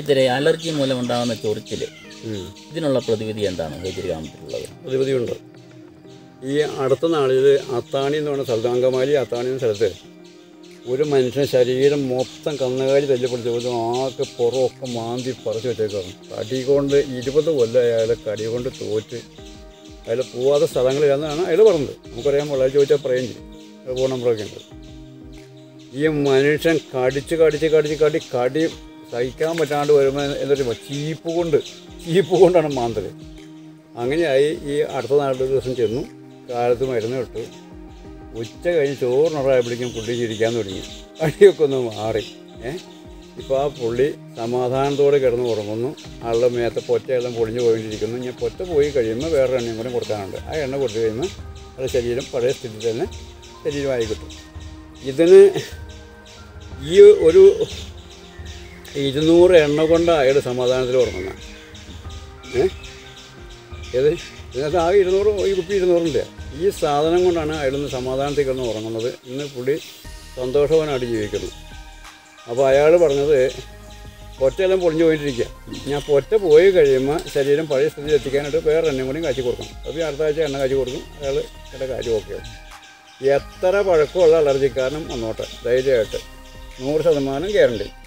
വൈദ്യരെ അലർജി മൂലമുണ്ടാകുന്ന ചൊറിച്ചിൽ ഇതിനുള്ള പ്രതിവിധി എന്താണ് വൈദ്യുതി ഗ്രാമത്തിലുള്ളത് പ്രതിവിധിയുണ്ട് ഈ അടുത്ത നാളിൽ അത്താണി എന്ന് പറഞ്ഞ സ്ഥലത്ത് അങ്കമാലി അത്താണി എന്ന സ്ഥലത്ത് ഒരു മനുഷ്യൻ ശരീരം മൊത്തം കന്നുകാലി തല്ലിപ്പിടിച്ച് ഒരു ആകെ പുറമൊക്കെ മാന്തി പറിച്ച് വെച്ചേക്കാണ് കടി കൊണ്ട് ഇരുപത് കൊല്ലം അയാളെ കടി കൊണ്ട് തോറ്റ് അയാൾ പോവാത്ത സ്ഥലങ്ങളിലെന്നാണ് അയാൾ പറഞ്ഞത് നമുക്കറിയാൻ വളരെ ചോദിച്ചാൽ പറയുകയും ചെയ്യും അയാൾ ഫോൺ നമ്പറൊക്കെ ഉണ്ട് ഈ മനുഷ്യൻ കടിച്ച് കടിച്ച് കടിച്ച് കടി കടി സഹിക്കാൻ പറ്റാണ്ട് വരുമ്പോൾ എന്താ പറയുക ചീപ്പ് കൊണ്ട് ചീപ്പ് കൊണ്ടാണ് മാന്തൽ അങ്ങനെയായി ഈ അടുത്ത നാളത്തെ ദിവസം ചെന്നു കാലത്ത് മരുന്ന് ഇട്ടു ഉച്ച കഴിഞ്ഞ് ചോറിനുറായപ്പോഴേക്കും പുള്ളി ചിരിക്കാൻ തുടങ്ങി അടിയൊക്കെ ഒന്ന് മാറി ഏ ഇപ്പോൾ ആ പുള്ളി സമാധാനത്തോടെ കിടന്ന് ഉറങ്ങുന്നു ആളുടെ മേത്തെ പൊറ്റയെല്ലാം പൊളിഞ്ഞു പോയിട്ടിരിക്കുന്നു ഞാൻ പൊറ്റ പോയി കഴിയുമ്പോൾ വേറെ എണ്ണയും കൂടി കൊടുക്കാനുണ്ട് ആ എണ്ണ കൊടുത്തു കഴിയുമ്പോൾ അത് ശരീരം പഴയ സ്ഥിതി തന്നെ ശരീരമായി കിട്ടും ഇതിന് ഈ ഒരു ഇരുന്നൂറ് എണ്ണ കൊണ്ട് അയാൾ സമാധാനത്തിൽ ഉറങ്ങുന്നത് ഏ ഏത് ഇതിനകത്ത് ആകെ ഇരുന്നൂറ് ഈ കുപ്പി ഇരുന്നൂറിൻ്റെ ഈ സാധനം കൊണ്ടാണ് അയാളൊന്ന് സമാധാനത്തിൽ കിടന്ന് ഉറങ്ങുന്നത് ഇന്ന് പുള്ളി സന്തോഷവാനായിട്ട് ജീവിക്കുന്നു അപ്പോൾ അയാൾ പറഞ്ഞത് പൊറ്റയെല്ലാം പൊളിഞ്ഞു പോയിട്ടിരിക്കുക ഞാൻ പൊറ്റ പോയി കഴിയുമ്പോൾ ശരീരം പഴയ സ്ഥിതിയിൽ എത്തിക്കാനായിട്ട് വേറെ എണ്ണയും കൂടി കാച്ചി കൊടുക്കണം അപ്പോൾ ഈ അടുത്ത ആഴ്ച എണ്ണ കാച്ചി കൊടുക്കും അയാൾ എൻ്റെ കാര്യം ഓക്കെ ആവും എത്ര പഴക്കമുള്ള അലർജിക്കാരനും വന്നോട്ടെ ധൈര്യമായിട്ട് നൂറ് ശതമാനം ഗ്യാരണ്ടി